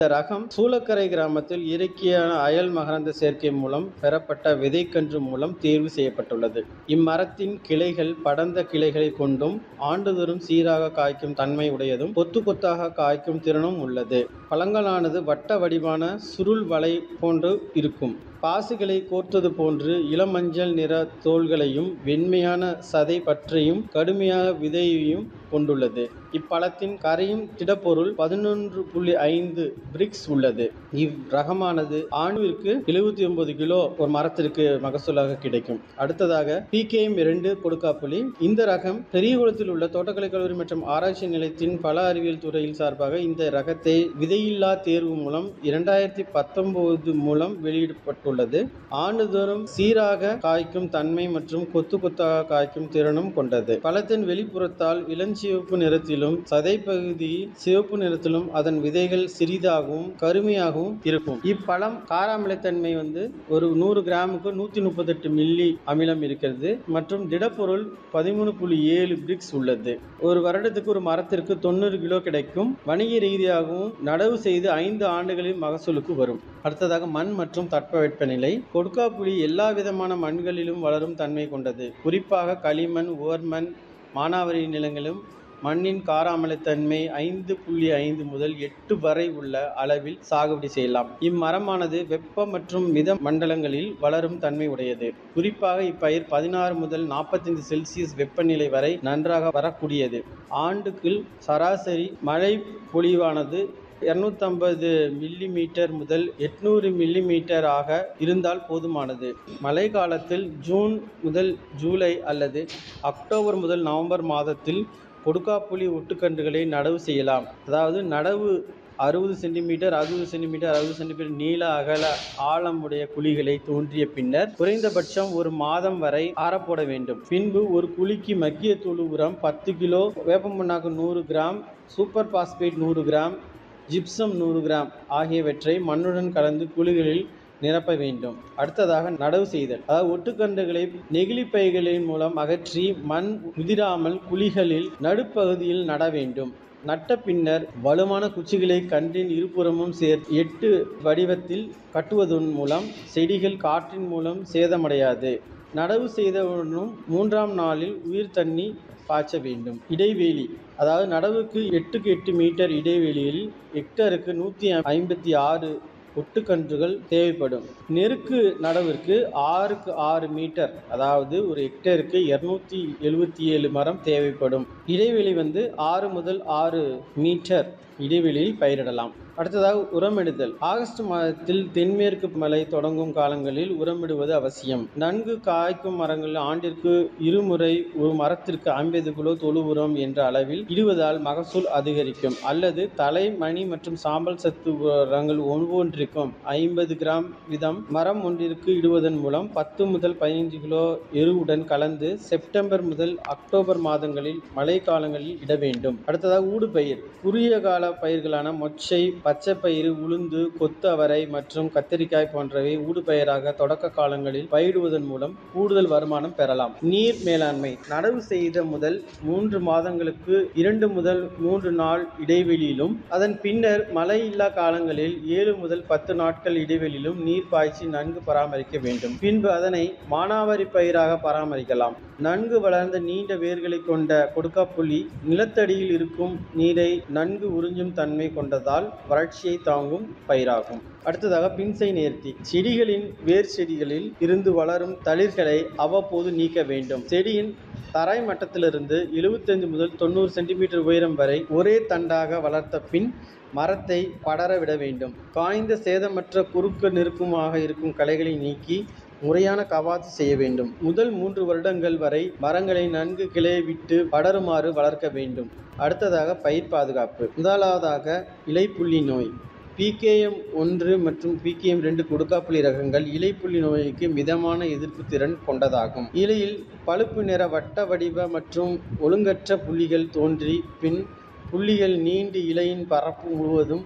இந்த ரகம் சூளக்கரை கிராமத்தில் இயற்கையான அயல் மகரந்த சேர்க்கை மூலம் பெறப்பட்ட விதைக்கன்று மூலம் தேர்வு செய்யப்பட்டுள்ளது இம்மரத்தின் கிளைகள் படர்ந்த கிளைகளை கொண்டும் ஆண்டுதோறும் சீராக காய்க்கும் தன்மை உடையதும் கொத்து கொத்தாக காய்க்கும் திறனும் உள்ளது பழங்களானது வட்ட வடிவான சுருள் வலை போன்று இருக்கும் பாசிகளை கோர்த்தது போன்று இளமஞ்சள் நிற தோள்களையும் வெண்மையான சதை பற்றையும் கடுமையாக விதையையும் கொண்டுள்ளது இப்பழத்தின் கரையும் திடப்பொருள் பதினொன்று புள்ளி ஐந்து பிரிக்ஸ் உள்ளது இவ்வரகமானது ஆண்டுவிற்கு எழுபத்தி ஒன்பது கிலோ ஒரு மரத்திற்கு மகசூலாக கிடைக்கும் அடுத்ததாக பிகேஎம் இரண்டு கொடுக்காப்புளி இந்த ரகம் பெரியகுளத்தில் உள்ள தோட்டக்கலை கல்லூரி மற்றும் ஆராய்ச்சி நிலையத்தின் பல அறிவியல் துறையில் சார்பாக இந்த ரகத்தை விதையில்லா தேர்வு மூலம் இரண்டாயிரத்தி பத்தொன்பது மூலம் வெளியிடப்பட்டுள்ளது ஆண்டுதோறும் சீராக காய்க்கும் தன்மை மற்றும் கொத்து கொத்தாக காய்க்கும் திறனும் கொண்டது பழத்தின் வெளிப்புறத்தால் இளஞ்சிவப்பு நிறத்திலும் சதை பகுதி சிவப்பு நிறத்திலும் அதன் விதைகள் சிறிதாகவும் கருமையாகவும் இருக்கும் இப்பழம் காராமிலைத்தன்மை வந்து ஒரு நூறு கிராமுக்கு நூற்றி முப்பத்தெட்டு மில்லி அமிலம் இருக்கிறது மற்றும் திடப்பொருள் பதிமூணு புள்ளி ஏழு பிரிக்ஸ் உள்ளது ஒரு வருடத்துக்கு ஒரு மரத்திற்கு தொண்ணூறு கிலோ கிடைக்கும் வணிக ரீதியாகவும் நடவு செய்து ஐந்து ஆண்டுகளில் மகசூலுக்கு வரும் அடுத்ததாக மண் மற்றும் தட்பவெப்பநிலை கொடுக்காப்புளி எல்லா விதமான மண்களிலும் வளரும் தன்மை கொண்டது குறிப்பாக களிமண் உவர்மண் மானாவாரி நிலங்களும் மண்ணின் காராமிலத்தன்மை ஐந்து புள்ளி ஐந்து முதல் எட்டு வரை உள்ள அளவில் சாகுபடி செய்யலாம் இம்மரமானது வெப்ப மற்றும் மித மண்டலங்களில் வளரும் தன்மை உடையது குறிப்பாக இப்பயிர் பதினாறு முதல் நாற்பத்தைந்து செல்சியஸ் வெப்பநிலை வரை நன்றாக வரக்கூடியது ஆண்டுக்கு சராசரி மழை பொழிவானது இரநூத்தம்பது மில்லி மீட்டர் முதல் எட்நூறு மில்லி மீட்டர் ஆக இருந்தால் போதுமானது மழை காலத்தில் ஜூன் முதல் ஜூலை அல்லது அக்டோபர் முதல் நவம்பர் மாதத்தில் கொடுக்காப்புளி ஒட்டுக்கன்றுகளை நடவு செய்யலாம் அதாவது நடவு அறுபது சென்டிமீட்டர் அறுபது சென்டிமீட்டர் அறுபது சென்டிமீட்டர் நீள அகல ஆழமுடைய குழிகளை தோன்றிய பின்னர் குறைந்தபட்சம் ஒரு மாதம் வரை ஆறப்போட வேண்டும் பின்பு ஒரு குழிக்கு மக்கிய தொழு உரம் பத்து கிலோ வேப்ப புண்ணாக்கு நூறு கிராம் சூப்பர் பாஸ்பேட் நூறு கிராம் ஜிப்சம் நூறு கிராம் ஆகியவற்றை மண்ணுடன் கலந்து குழிகளில் நிரப்ப வேண்டும் அடுத்ததாக நடவு செய்தல் அதாவது ஒட்டுக்கன்றுகளை நெகிழி பைகளின் மூலம் அகற்றி மண் உதிராமல் குழிகளில் நடுப்பகுதியில் நட வேண்டும் நட்ட பின்னர் வலுவான குச்சிகளை கன்றின் இருபுறமும் சேர் எட்டு வடிவத்தில் கட்டுவதன் மூலம் செடிகள் காற்றின் மூலம் சேதமடையாது நடவு செய்தவுடனும் மூன்றாம் நாளில் உயிர் தண்ணி பாய்ச்ச வேண்டும் இடைவெளி அதாவது நடவுக்கு எட்டுக்கு எட்டு மீட்டர் இடைவெளியில் ஹெக்டருக்கு நூற்றி ஐம்பத்தி ஆறு ஒட்டுக்கன்றுகள் தேவைப்படும் நெருக்கு நடவிற்கு ஆறுக்கு ஆறு மீட்டர் அதாவது ஒரு ஹெக்டருக்கு இரநூத்தி எழுபத்தி ஏழு மரம் தேவைப்படும் இடைவெளி வந்து ஆறு முதல் ஆறு மீட்டர் இடைவெளியில் பயிரிடலாம் அடுத்ததாக உரமிடுதல் ஆகஸ்ட் மாதத்தில் தென்மேற்கு மழை தொடங்கும் காலங்களில் உரமிடுவது அவசியம் நன்கு காய்க்கும் மரங்கள் ஆண்டிற்கு இருமுறை ஒரு மரத்திற்கு ஐம்பது கிலோ தொழு உரம் என்ற அளவில் இடுவதால் மகசூல் அதிகரிக்கும் அல்லது தலை மணி மற்றும் சாம்பல் சத்து உரங்கள் ஒவ்வொன்றிற்கும் ஐம்பது கிராம் வீதம் மரம் ஒன்றிற்கு இடுவதன் மூலம் பத்து முதல் பதினைஞ்சு கிலோ எருவுடன் கலந்து செப்டம்பர் முதல் அக்டோபர் மாதங்களில் மழை காலங்களில் இட வேண்டும் அடுத்ததாக ஊடுபயிர் குறுகிய கால பயிர்களான மொச்சை பச்சைப்பயிறு உளுந்து கொத்தவரை மற்றும் கத்தரிக்காய் போன்றவை ஊடுபயிராக தொடக்க காலங்களில் பயிடுவதன் மூலம் கூடுதல் வருமானம் பெறலாம் நீர் மேலாண்மை நடவு செய்த முதல் மூன்று மாதங்களுக்கு இரண்டு முதல் மூன்று நாள் இடைவெளியிலும் அதன் பின்னர் மழை இல்லா காலங்களில் ஏழு முதல் பத்து நாட்கள் இடைவெளியிலும் நீர் பாய்ச்சி நன்கு பராமரிக்க வேண்டும் பின்பு அதனை மானாவாரி பயிராக பராமரிக்கலாம் நன்கு வளர்ந்த நீண்ட வேர்களை கொண்ட கொடுக்காப்புளி நிலத்தடியில் இருக்கும் நீரை நன்கு உறிஞ்சும் தன்மை கொண்டதால் வறட்சியை தாங்கும் பயிராகும் அடுத்ததாக பின்சை நேர்த்தி செடிகளின் வேர் செடிகளில் இருந்து வளரும் தளிர்களை அவ்வப்போது நீக்க வேண்டும் செடியின் தரை மட்டத்திலிருந்து எழுபத்தஞ்சு முதல் தொண்ணூறு சென்டிமீட்டர் உயரம் வரை ஒரே தண்டாக வளர்த்த பின் மரத்தை படர விட வேண்டும் காய்ந்த சேதமற்ற குறுக்கு நெருக்கமாக இருக்கும் களைகளை நீக்கி முறையான கவாத்து செய்ய வேண்டும் முதல் மூன்று வருடங்கள் வரை மரங்களை நன்கு கிளைய விட்டு படருமாறு வளர்க்க வேண்டும் அடுத்ததாக பயிர் பாதுகாப்பு முதலாவதாக இலைப்புள்ளி நோய் பிகேஎம் ஒன்று மற்றும் பிகேஎம் ரெண்டு கொடுக்காப்புளி ரகங்கள் இலைப்புள்ளி நோய்க்கு மிதமான எதிர்ப்பு திறன் கொண்டதாகும் இலையில் பழுப்பு நிற வட்ட வடிவ மற்றும் ஒழுங்கற்ற புள்ளிகள் தோன்றி பின் புள்ளிகள் நீண்டு இலையின் பரப்பு முழுவதும்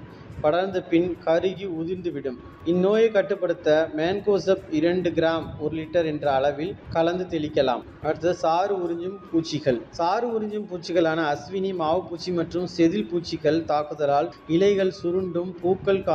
படர்ந்த பின் கருகி உதிர்ந்துவிடும் இந்நோயை கட்டுப்படுத்த மேன்கோசப் இரண்டு கிராம் ஒரு லிட்டர் என்ற அளவில் கலந்து தெளிக்கலாம் அடுத்தது சாறு உறிஞ்சும் பூச்சிகள் சாறு உறிஞ்சும் பூச்சிகளான அஸ்வினி மாவு பூச்சி மற்றும் செதில் பூச்சிகள் தாக்குதலால் இலைகள் சுருண்டும் பூக்கள்